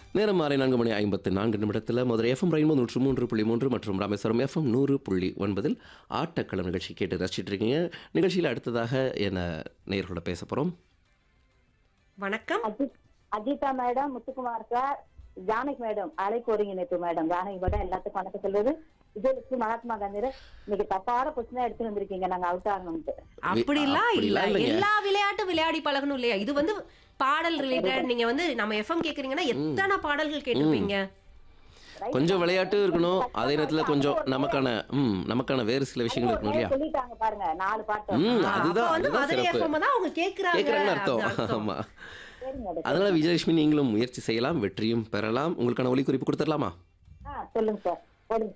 நேரம் மாலை நான்கு மணி ஐம்பத்து நான்கு நிமிடத்தில் மதுரை எஃப்எம் ரெயின்போ நூற்று மூன்று புள்ளி மூன்று மற்றும் ராமேஸ்வரம் எஃப்எம் நூறு புள்ளி ஒன்பதில் ஆட்டக்களம் நிகழ்ச்சி கேட்டு ரசிச்சிட்டு இருக்கீங்க நிகழ்ச்சியில் அடுத்ததாக என்ன நேர்களோட பேச போகிறோம் வணக்கம் Ajith Ajitha madam Muthukumar sir Janaki madam அழைப்பு ஒருங்கிணைப்பு மேடம் ஜானகி மேடம் எல்லாத்துக்கும் வணக்கம் சொல்லுது விஜயலட்சுமி மகாத்மா காந்தி இன்னைக்கு தப்பான கொஸ்டினா எடுத்து வந்திருக்கீங்க நாங்க அவுட் ஆகணும்ட்டு அப்படிலாம் இல்ல அப்படிலாம் இல்லைங்க. எல்லா விளையாட்டும் விளையாடி பழகணும் இல்லையா இது வந்து பாடல் ரிலேட்டட் நீங்க வந்து நம்ம எஃப்எம் கேக்குறீங்கன்னா எத்தனை பாடல்கள் கேட்டிருப்பீங்க கொஞ்சம் விளையாட்டு இருக்கணும் அதே நேரத்தில் கொஞ்சம் நமக்கான ம் நமக்கான வேறு சில விஷயங்கள் இருக்கணும் இல்லையா சொல்லிட்டாங்க பாருங்க நாலு பாட்டு ம் அப்ப அதுதான் வந்து அதுதான் மதுரை சிறப்பு எஃப்எம் தான் அவங்க கேக்குறாங்க கேட்குறாங்கன்னு அப்படின்னு அர்த்தம் அர்த்தம். ஆமாம் சரி மேடம் அதனால விஜயலட்சுமி நீங்களும் முயற்சி செய்யலாம் வெற்றியும் பெறலாம் உங்களுக்கான ஒலி குறிப்பு கொடுத்துடலாமா ஆ சொல்லுங்க சார் போடுங்க